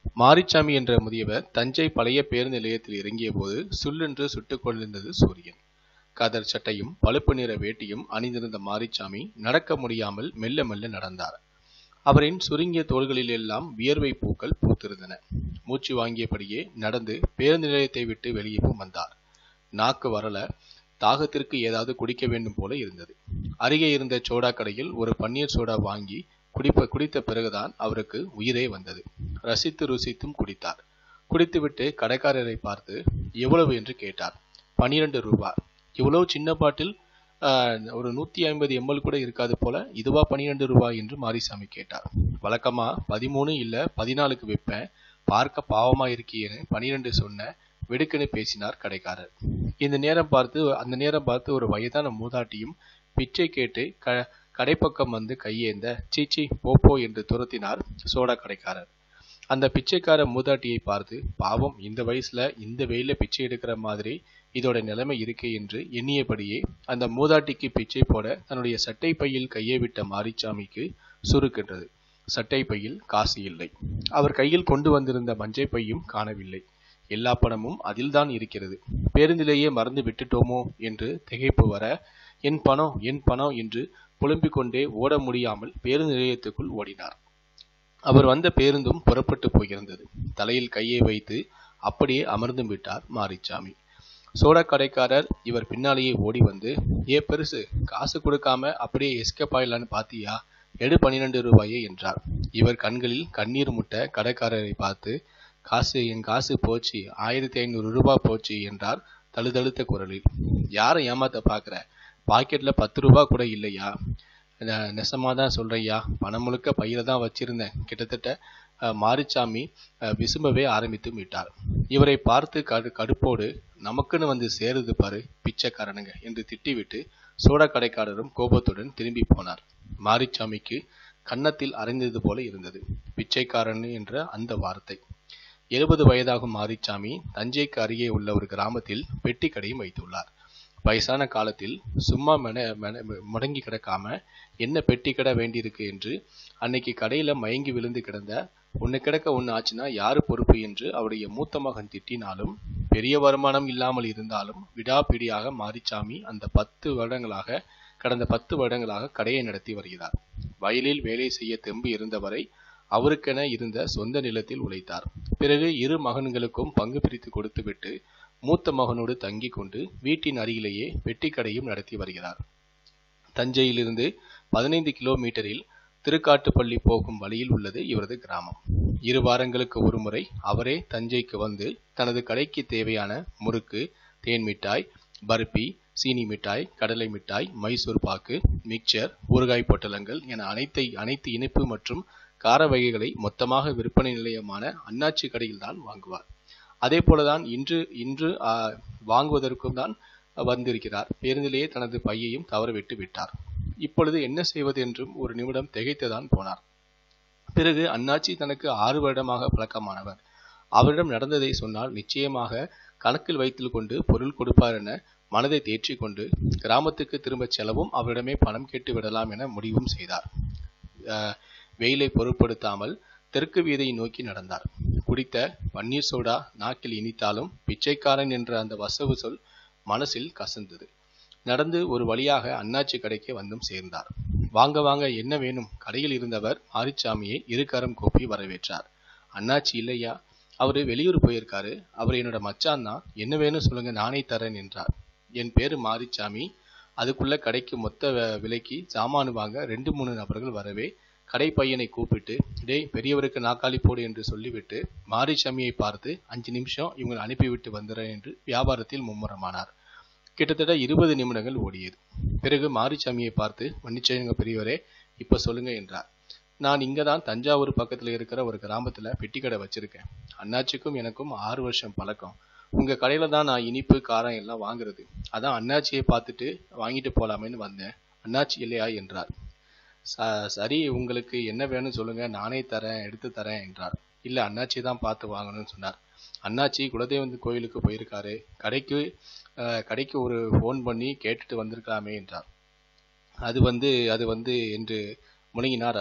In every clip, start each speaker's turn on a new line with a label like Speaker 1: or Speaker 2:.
Speaker 1: மாரிச்சாமி என்ற முதியவர் தஞ்சை பழைய பேருந்து நிலையத்தில் இறங்கியபோது சுல்லென்று சுட்டுக் கொண்டிருந்தது சூரியன் கதர் சட்டையும் பழுப்பு நிற வேட்டியும் அணிந்திருந்த மாரிச்சாமி நடக்க முடியாமல் மெல்ல மெல்ல நடந்தார் அவரின் சுருங்கிய தோள்களில் எல்லாம் வியர்வை பூக்கள் பூத்திருந்தன மூச்சு வாங்கியபடியே நடந்து பேருந்து நிலையத்தை விட்டு வெளியேவும் வந்தார் நாக்கு வரல தாகத்திற்கு ஏதாவது குடிக்க வேண்டும் போல இருந்தது அருகே இருந்த சோடா கடையில் ஒரு பன்னீர் சோடா வாங்கி குடிப்ப குடித்த பிறகுதான் அவருக்கு உயிரே வந்தது ரசித்து ருசித்தும் குடித்தார் குடித்துவிட்டு கடைக்காரரை பார்த்து எவ்வளவு என்று கேட்டார் பனிரெண்டு ரூபாய் இவ்வளவு சின்ன பாட்டில் ஆஹ், ஒரு நூத்தி ஐம்பது எம்எல் கூட இருக்காது போல இதுவா பனிரெண்டு ரூபாய் என்று மாரிசாமி கேட்டார் வழக்கமா பதிமூணு இல்ல பதினாலுக்கு விற்பேன் பார்க்க பாவமா இருக்கியேன்னு பனிரெண்டு சொன்ன வெடுக்குன்னு பேசினார் கடைக்காரர் இந்த நேரம் பார்த்து அந்த நேரம் பார்த்து ஒரு வயதான மூதாட்டியும் பிச்சை கேட்டு க கடைப்பக்கம் வந்து கையேந்த சீச்சி போப்போ என்று துரத்தினார் சோடா கடைக்காரர் அந்த பிச்சைக்கார மூதாட்டியை பார்த்து பாவம் இந்த வயசுல இந்த வெயில பிச்சை எடுக்கிற மாதிரி இதோட நிலைமை இருக்கே என்று எண்ணியபடியே அந்த மூதாட்டிக்கு பிச்சை போட தன்னுடைய சட்டை பையில் கையை விட்ட மாரிச்சாமிக்கு சுருக்கின்றது சட்டை பையில் காசு இல்லை அவர் கையில் கொண்டு வந்திருந்த மஞ்சை பையும் காணவில்லை எல்லா பணமும் அதில்தான் இருக்கிறது பேருந்திலேயே மறந்து விட்டுட்டோமோ என்று திகைப்பு வர என் பணம் என் பணம் என்று புலம்பிக் கொண்டே ஓட முடியாமல் பேருந்து நிலையத்துக்குள் ஓடினார் அவர் வந்த பேருந்தும் புறப்பட்டு போயிருந்தது தலையில் கையை வைத்து அப்படியே அமர்ந்தும் விட்டார் மாரிச்சாமி சோடா கடைக்காரர் இவர் பின்னாலேயே ஓடி வந்து ஏ பெருசு காசு கொடுக்காம அப்படியே எஸ்கேப் ஆயிடலான்னு பாத்தியா எடு பன்னிரண்டு ரூபாயே என்றார் இவர் கண்களில் கண்ணீர் முட்ட கடைக்காரரை பார்த்து காசு என் காசு போச்சு ஆயிரத்தி ஐநூறு ரூபாய் போச்சு என்றார் தழுதழுத்த குரலில் யாரை ஏமாத்த பாக்குற பாக்கெட்ல பத்து ரூபாய் கூட இல்லையா நெ- நெசமா தான் சொல்றையா பணம் முழுக்க பையில தான் வச்சிருந்தேன் கிட்டத்தட்ட அஹ், மாரிச்சாமி அஹ், விசும்பவே ஆரம்பித்து விட்டார் இவரை பார்த்து கடு கடுப்போடு நமக்குன்னு வந்து சேருது பாரு பிச்சைக்காரனுங்க என்று திட்டிவிட்டு சோடா கடைக்காரரும் கோபத்துடன் திரும்பி போனார் மாரிச்சாமிக்கு கன்னத்தில் அரைந்தது போல இருந்தது பிச்சைக்காரன் என்ற அந்த வார்த்தை எழுபது வயதாகும் மாரிச்சாமி தஞ்சைக்கு அருகே உள்ள ஒரு கிராமத்தில் பெட்டி கடையும் வைத்துள்ளார் வயசான காலத்தில் சும்மா மென மென- முடங்கி கிடக்காம என்ன பெட்டி கடை வேண்டியிருக்கு என்று அன்னைக்கு கடையில மயங்கி விழுந்து கிடந்த ஒன்னு கிடக்க ஒன்னு ஆச்சுன்னா யாரு பொறுப்பு என்று அவருடைய மூத்த மகன் திட்டினாலும் பெரிய வருமானம் இல்லாமல் இருந்தாலும் விடாப்பிடியாக மாரிச்சாமி அந்த பத்து வருடங்களாக கடந்த பத்து வருடங்களாக கடையை நடத்தி வருகிறார் வயலில் வேலை செய்ய தெம்பு இருந்தவரை அவருக்கென இருந்த சொந்த நிலத்தில் உழைத்தார் பிறகு இரு மகன்களுக்கும் பங்கு பிரித்து கொடுத்துவிட்டு மூத்த மகனோடு தங்கிக் கொண்டு வீட்டின் அருகிலேயே பெட்டிக்கடையும் நடத்தி வருகிறார் தஞ்சையிலிருந்து பதினைந்து கிலோமீட்டரில் திருக்காட்டுப்பள்ளி போகும் வழியில் உள்ளது இவரது கிராமம் இரு வாரங்களுக்கு ஒருமுறை அவரே தஞ்சைக்கு வந்து தனது கடைக்கு தேவையான முறுக்கு தேன் மிட்டாய் பர்பி சீனி மிட்டாய் கடலை மிட்டாய் மைசூர் பாக்கு மிக்சர் ஊறுகாய் பொட்டலங்கள் என அனைத்தை அனைத்து இனிப்பு மற்றும் கார வகைகளை மொத்தமாக விற்பனை நிலையமான அண்ணாச்சி கடையில் தான் வாங்குவார் அதே போலதான் இன்று இன்று ஆ, வாங்குவதற்கும் தான் வந்திருக்கிறார் பேருந்திலேயே தனது பையையும் தவறவிட்டு விட்டார் இப்பொழுது என்ன செய்வது என்றும் ஒரு நிமிடம் திகைத்துதான் போனார் பிறகு அண்ணாச்சி தனக்கு ஆறு வருடமாக பழக்கமானவர் அவரிடம் நடந்ததை சொன்னால் நிச்சயமாக கணக்கில் வைத்துக் கொண்டு பொருள் கொடுப்பார் என மனதை தேற்றிக் கொண்டு கிராமத்துக்கு திரும்பச் செல்லவும் அவரிடமே பணம் கேட்டு விடலாம் என முடிவும் செய்தார் அஹ், வெயிலை பொருட்படுத்தாமல் தெற்கு வீதியை நோக்கி நடந்தார் குடித்த பன்னீர் சோடா நாக்கில் இனித்தாலும் பிச்சைக்காரன் என்ற அந்த வசவு சொல் மனசில் கசந்தது நடந்து ஒரு வழியாக அண்ணாச்சி கடைக்கு வந்தும் சேர்ந்தார் வாங்க வாங்க என்ன வேணும் கடையில் இருந்தவர் மாரிச்சாமியை இருகரம் கூப்பி வரவேற்றார் அண்ணாச்சி இல்லையா அவரு வெளியூர் போயிருக்காரு அவர் என்னோட மச்சான் தான் என்ன வேணும் சொல்லுங்க நானே தரேன் என்றார் என் பேரு மாரிச்சாமி அதுக்குள்ள கடைக்கு மொத்த வி- விலைக்கு சாமானு வாங்க ரெண்டு மூணு நபர்கள் வரவே கடை பையனை கூப்பிட்டு டேய் பெரியவருக்கு நாக்காளி போடு என்று சொல்லிவிட்டு மாரிசாமியை பார்த்து அஞ்சு நிமிஷம் இவங்களை அனுப்பிவிட்டு வந்துடுறேன் என்று வியாபாரத்தில் மும்முரமானார் கிட்டத்தட்ட இருபது நிமிடங்கள் ஓடியது பிறகு மாரிசாமியை பார்த்து மன்னிச்சேங்க பெரியவரே இப்ப சொல்லுங்க என்றார் நான் இங்க தான் தஞ்சாவூர் பக்கத்துல இருக்கிற ஒரு கிராமத்துல பெட்டி கடை வச்சிருக்கேன் அண்ணாச்சிக்கும் எனக்கும் ஆறு வருஷம் பழக்கம் உங்க கடையில தான் நான் இனிப்பு காரம் எல்லாம் வாங்குறது அதான் அண்ணாச்சியை பார்த்துட்டு வாங்கிட்டு போலாமேன்னு வந்தேன் அண்ணாச்சி இல்லையா என்றார் "ச- சரி உங்களுக்கு என்ன வேணும் சொல்லுங்க நானே தரேன் எடுத்து தரேன் என்றார் இல்ல அண்ணாச்சி தான் பார்த்து வாங்கணும்னு சொன்னார் அண்ணாச்சி குலதெய்வம் கோயிலுக்கு போயிருக்காரு கடைக்கு அஹ், கடைக்கு ஒரு ஃபோன் பண்ணி கேட்டுட்டு வந்திருக்கலாமே என்றார் அது வந்து அது வந்து என்று முழங்கினார் அவர்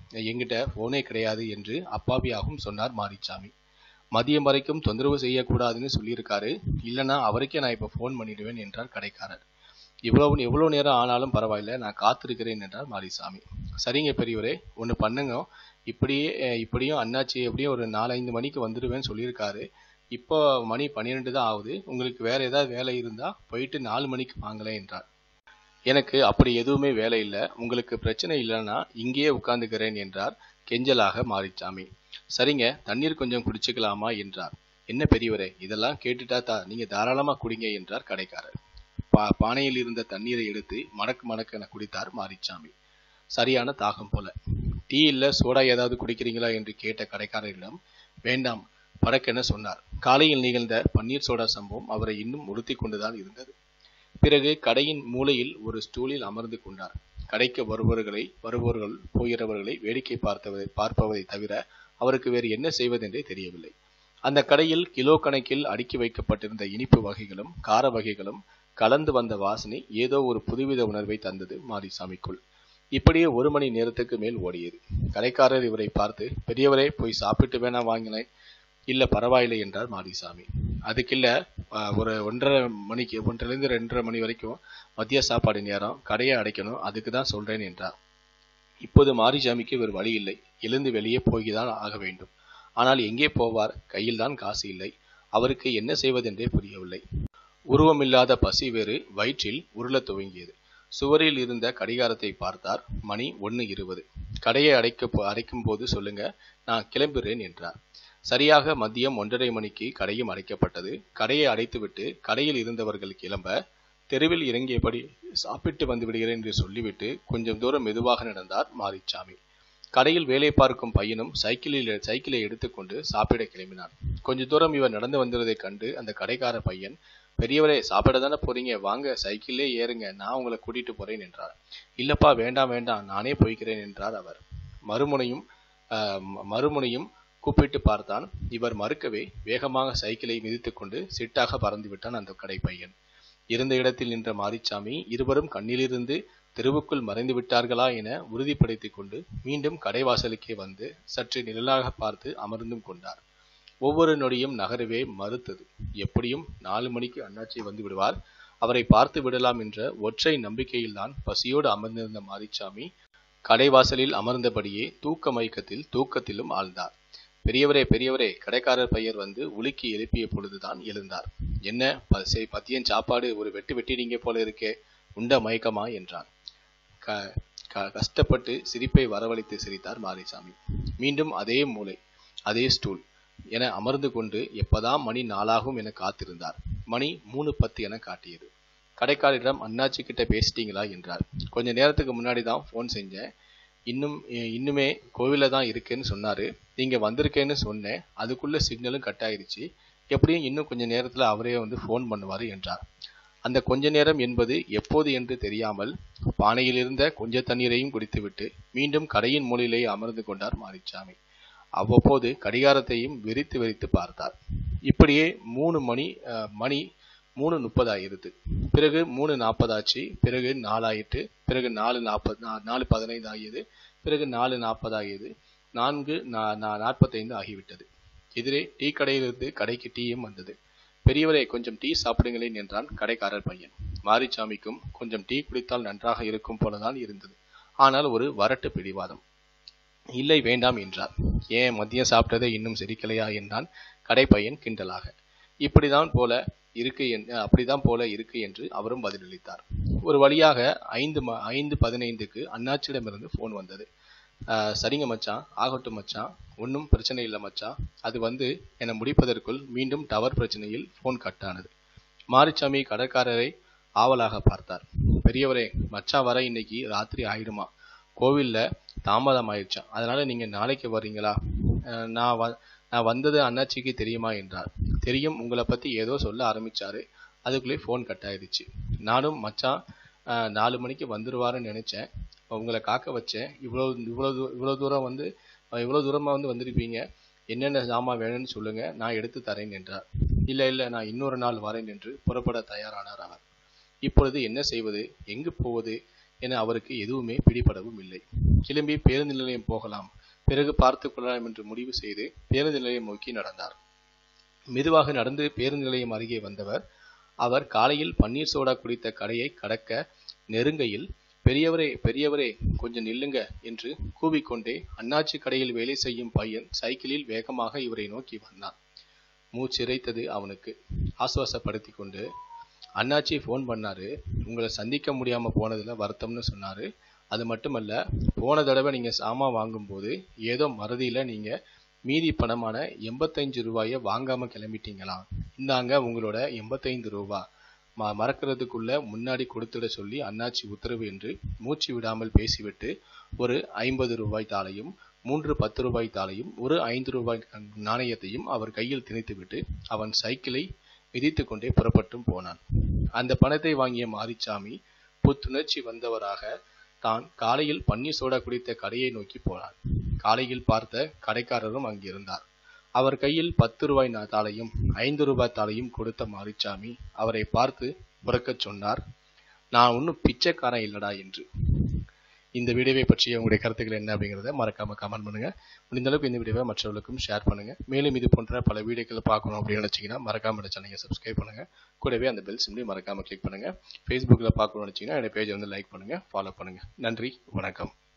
Speaker 1: என்கிட்ட போனே கிடையாது என்று அப்பாவியாகவும் சொன்னார் மாரிச்சாமி மதியம் வரைக்கும் தொந்தரவு செய்யக்கூடாதுன்னு சொல்லியிருக்காரு இல்லைன்னா அவருக்கே நான் இப்போ ஃபோன் பண்ணிடுவேன் என்றார் கடைக்காரர் இவ்வளவு எவ்வளோ நேரம் ஆனாலும் பரவாயில்ல நான் காத்திருக்கிறேன் என்றார் மாரிசாமி சரிங்க பெரியவரே ஒன்று பண்ணுங்க இப்படியே அஹ், இப்படியும் அண்ணாச்சி எப்படியும் ஒரு நாலஞ்சு மணிக்கு வந்துடுவேன்னு சொல்லியிருக்காரு இப்போ மணி பன்னிரெண்டு தான் ஆகுது உங்களுக்கு வேற ஏதாவது வேலை இருந்தா போயிட்டு நாலு மணிக்கு வாங்களேன் என்றார் எனக்கு அப்படி எதுவுமே வேலை இல்லை உங்களுக்கு பிரச்சனை இல்லைன்னா இங்கேயே உட்கார்ந்துக்கிறேன் என்றார் கெஞ்சலாக மாரிச்சாமி சரிங்க தண்ணீர் கொஞ்சம் குடிச்சுக்கலாமா என்றார் என்ன பெரியவரே இதெல்லாம் கேட்டுட்டா தா நீங்க தாராளமா குடிங்க என்றார் கடைக்காரர் பா பானையில் இருந்த தண்ணீரை எடுத்து மடக்கு மடக்கென குடித்தார் மாரிச்சாமி சரியான தாகம் போல டீ இல்ல சோடா ஏதாவது குடிக்கிறீங்களா என்று கேட்ட கடைக்காரரிடம் வேண்டாம் படக்கென சொன்னார் காலையில் நிகழ்ந்த பன்னீர் சோடா சம்பவம் அவரை இன்னும் உறுத்தி கொண்டுதான் இருந்தது பிறகு கடையின் மூலையில் ஒரு ஸ்டூலில் அமர்ந்து கொண்டார் கடைக்கு வருபவர்களை வருபவர்கள் போகிறவர்களை வேடிக்கை பார்த்தவதை பார்ப்பதை தவிர அவருக்கு வேறு என்ன செய்வதென்றே தெரியவில்லை அந்த கடையில் கிலோ கணக்கில் அடுக்கி வைக்கப்பட்டிருந்த இனிப்பு வகைகளும் கார வகைகளும் கலந்து வந்த வாசனை ஏதோ ஒரு புதுவித உணர்வை தந்தது மாரிசாமிக்குள் இப்படியே ஒரு மணி நேரத்துக்கு மேல் ஓடியது கடைக்காரர் இவரை பார்த்து பெரியவரே போய் சாப்பிட்டு வேணா வாங்கினேன் இல்ல பரவாயில்லை என்றார் மாரிசாமி அதுக்கில்ல அஹ், ஒரு ஒன்றரை மணிக்கு ஒன்றிலிருந்து ரெண்டரை மணி வரைக்கும் மதிய சாப்பாடு நேரம் கடையை அடைக்கணும் அதுக்கு தான் சொல்றேன் என்றார் இப்போது மாரிசாமிக்கு ஒரு வழி இல்லை எழுந்து வெளியே போய்தான் ஆக வேண்டும் ஆனால் எங்கே போவார் கையில் தான் காசு இல்லை அவருக்கு என்ன செய்வதென்றே புரியவில்லை உருவமில்லாத பசி வேறு வயிற்றில் உருளத் துவங்கியது சுவரில் இருந்த கடிகாரத்தை பார்த்தார் மணி ஒன்று இருபது கடையை அடைக்க போ- அடைக்கும் போது சொல்லுங்க நான் கிளம்புகிறேன் என்றார் சரியாக மதியம் ஒன்றரை மணிக்கு கடையும் அடைக்கப்பட்டது கடையை அடைத்துவிட்டு கடையில் இருந்தவர்கள் கிளம்ப தெருவில் இறங்கியபடி சாப்பிட்டு வந்து விடுகிறேன் என்று சொல்லிவிட்டு கொஞ்சம் தூரம் மெதுவாக நடந்தார் மாரிச்சாமி கடையில் வேலை பார்க்கும் பையனும் சைக்கிளில் சைக்கிளை எடுத்துக்கொண்டு சாப்பிட கிளம்பினான் கொஞ்ச தூரம் இவர் நடந்து வந்ததைக் கண்டு அந்த கடைக்கார பையன் பெரியவரே சாப்பிட தானே போறீங்க வாங்க சைக்கிளே ஏறுங்க நான் உங்களை கூட்டிட்டு போறேன் என்றார் இல்லப்பா வேண்டாம் வேண்டாம் நானே போய்க்கிறேன் என்றார் அவர் மறுமுனையும் ஆஹ், ம- மறுமுனையும் கூப்பிட்டு பார்த்தான் இவர் மறுக்கவே வேகமாக சைக்கிளை மிதித்துக்கொண்டு சிட்டாக பறந்து விட்டான் அந்த கடை பையன் இருந்த இடத்தில் நின்ற மாரிச்சாமி இருவரும் கண்ணிலிருந்து தெருவுக்குள் மறைந்து விட்டார்களா என உறுதிப்படுத்திக் கொண்டு மீண்டும் கடைவாசலுக்கே வந்து சற்று நிழலாக பார்த்து அமர்ந்தும் கொண்டார் ஒவ்வொரு நொடியும் நகரவே மறுத்தது எப்படியும் நாலு மணிக்கு அண்ணாச்சி வந்து விடுவார் அவரை பார்த்து விடலாம் என்ற ஒற்றை நம்பிக்கையில்தான் பசியோடு அமர்ந்திருந்த மாரிச்சாமி கடைவாசலில் அமர்ந்தபடியே தூக்க மயக்கத்தில் தூக்கத்திலும் ஆழ்ந்தார் பெரியவரே பெரியவரே கடைக்காரர் பையர் வந்து உலுக்கி எழுப்பிய பொழுதுதான் எழுந்தார் என்ன ப- சரி பத்தியன் சாப்பாடு ஒரு வெட்டு வெட்டினீங்க போல இருக்கே உண்ட மயக்கமா என்றான் க க- கஷ்டப்பட்டு சிரிப்பை வரவழைத்து சிரித்தார் மாரிசாமி மீண்டும் அதே மூலை அதே ஸ்டூல் என அமர்ந்து கொண்டு எப்பதான் மணி நாளாகும் என காத்திருந்தார் மணி மூணு பத்து என காட்டியது கடைக்காரரிடம் அண்ணாச்சி கிட்ட பேசிட்டீங்களா என்றார் கொஞ்ச நேரத்துக்கு முன்னாடி தான் ஃபோன் செஞ்சேன் இன்னும் இ- இன்னுமே கோவில்ல தான் இருக்கேன்னு சொன்னாரு நீங்க வந்திருக்கேன்னு சொன்னேன் அதுக்குள்ள சிக்னலும் கட் ஆயிருச்சு எப்படியும் இன்னும் கொஞ்ச நேரத்துல அவரே வந்து ஃபோன் பண்ணுவாரு என்றார் அந்த கொஞ்ச நேரம் என்பது எப்போது என்று தெரியாமல் பானையில் இருந்த கொஞ்ச தண்ணீரையும் குடித்துவிட்டு மீண்டும் கடையின் மூலையிலே அமர்ந்து கொண்டார் மாரிச்சாமி அவ்வப்போது கடிகாரத்தையும் வெறித்து வெறித்து பார்த்தார் இப்படியே மூணு மணி அஹ், மணி மூணு முப்பதாயிருது பிறகு மூணு நாற்பதாச்சு பிறகு நாலாயிட்டு பிறகு நாலு நாற்பது நாலு பதினைந்து ஆகியது பிறகு நாலு நாற்பது ஆகியது நான்கு நா- நா- நாற்பத்தைந்து ஆகிவிட்டது எதிரே டீ கடையிலிருந்து கடைக்கு டீயும் வந்தது பெரியவரே கொஞ்சம் டீ சாப்பிடுங்களேன் என்றான் கடைக்காரர் பையன் மாரிச்சாமிக்கும் கொஞ்சம் டீ குடித்தால் நன்றாக இருக்கும் போலதான் இருந்தது ஆனால் ஒரு வரட்டு பிடிவாதம் இல்லை வேண்டாம் என்றார் ஏன் மதியம் சாப்பிட்டதே இன்னும் செரிக்கலையா என்றான் கடைப்பையன் கிண்டலாக இப்படிதான் போல இருக்கு என்- அப்படிதான் போல இருக்கு என்று அவரும் பதிலளித்தார் ஒரு வழியாக ஐந்து ம- ஐந்து பதினைந்துக்கு அண்ணாச்சியிடமிருந்து ஃபோன் வந்தது "ஆஹ், சரிங்க மச்சான் ஆகட்டும் மச்சான் ஒன்றும் பிரச்சனை இல்லை மச்சான் அது வந்து என முடிப்பதற்குள் மீண்டும் டவர் பிரச்சனையில் ஃபோன் கட் ஆனது மாரிச்சாமி கடற்காரரை ஆவலாக பார்த்தார் பெரியவரே மச்சான் வர இன்னைக்கு ராத்திரி ஆயிடுமா கோவில்ல தாமதம் ஆயிடுச்சாம் அதனால நீங்க நாளைக்கு வர்றீங்களா அஹ் நான் வ- நான் வந்தது அண்ணாச்சிக்கு தெரியுமா என்றார் தெரியும் உங்களை பத்தி ஏதோ சொல்ல ஆரம்பிச்சாரு அதுக்குள்ளே ஃபோன் கட் ஆயிடுச்சு நானும் மச்சான் அஹ், நாலு மணிக்கு வந்துருவாருன்னு நினைச்சேன் உங்களை காக்க வச்சேன் இவ்வளோ இவ்வளோ தூ- இவ்வளோ தூரம் வந்து அஹ், இவ்வளோ தூரமா வந்து வந்திருப்பீங்க என்னென்ன சாமான் வேணும்னு சொல்லுங்க நான் எடுத்து தரேன் என்றார் இல்ல இல்ல நான் இன்னொரு நாள் வரேன் என்று புறப்பட தயாரானார் அவர் இப்பொழுது என்ன செய்வது எங்கு போவது என அவருக்கு எதுவுமே பிடிபடவும் இல்லை கிளம்பி பேருந்து நிலையம் போகலாம் பிறகு பார்த்துக் கொள்ளலாம் என்று முடிவு செய்து பேருந்து நிலையம் நோக்கி நடந்தார் மெதுவாக நடந்து பேருந்து நிலையம் அருகே வந்தவர் அவர் காலையில் பன்னீர் சோடா குடித்த கடையை கடக்க நெருங்கையில் பெரியவரே பெரியவரே கொஞ்சம் நில்லுங்க என்று கூவிக்கொண்டே அண்ணாச்சி கடையில் வேலை செய்யும் பையன் சைக்கிளில் வேகமாக இவரை நோக்கி வந்தான் மூச்சிறைத்தது அவனுக்கு ஆசுவாசப்படுத்தி கொண்டு அண்ணாச்சி ஃபோன் பண்ணாரு உங்களை சந்திக்க முடியாம போனதுல வருத்தம்னு சொன்னாரு அது மட்டுமல்ல போன தடவை நீங்க சாமான் வாங்கும்போது ஏதோ மறதியில நீங்க மீதி பணமான எண்பத்தைந்து ரூபாயை வாங்காம கிளம்பிட்டீங்களாம் இந்தாங்க உங்களோட எண்பத்தைந்து ரூபா ம மறக்கிறதுக்குள்ள முன்னாடி கொடுத்துட சொல்லி அண்ணாச்சி உத்தரவு என்று மூச்சு விடாமல் பேசிவிட்டு ஒரு ஐம்பது ரூபாய் தாளையும் மூன்று பத்து ரூபாய் தாளையும் ஒரு ஐந்து ரூபாய் நாணயத்தையும் அவர் கையில் திணித்துவிட்டு அவன் சைக்கிளை மிதித்து கொண்டே புறப்பட்டும் போனான் அந்த பணத்தை வாங்கிய மாரிச்சாமி புத்துணர்ச்சி வந்தவராக தான் காலையில் பன்னீர் சோடா குடித்த கடையை நோக்கி போனான் காலையில் பார்த்த கடைக்காரரும் அங்கிருந்தார் அவர் கையில் பத்து ரூபாய் தாளையும் ஐந்து ரூபாய் தாளையும் கொடுத்த மாரிச்சாமி அவரை பார்த்து உறக்கச் சொன்னார் நான் ஒன்றும் பிச்சைக்காரன் இல்லடா என்று இந்த வீடியோவை பற்றிய உங்களுடைய கருத்துக்கள் என்ன அப்படிங்கிறத மறக்காம கமெண்ட் பண்ணுங்க முடிந்த அளவுக்கு இந்த வீடியோவை மற்றவர்களுக்கும் ஷேர் பண்ணுங்க மேலும் இது போன்ற பல வீடியோக்களை பார்க்கணும் அப்படின்னு நினைச்சீங்கன்னா மறக்காம இந்த சேனலை சப்ஸ்கிரைப் பண்ணுங்க கூடவே அந்த பெல் சிம்லி மறக்காம கிளிக் பண்ணுங்க ஃபேஸ்புக்கில் பார்க்கணும்னு நினைச்சீங்கன்னா என்னோட பேஜை வந்து லைக் பண்ணுங்க ஃபாலோ பண்ணுங்க நன்றி வணக்கம்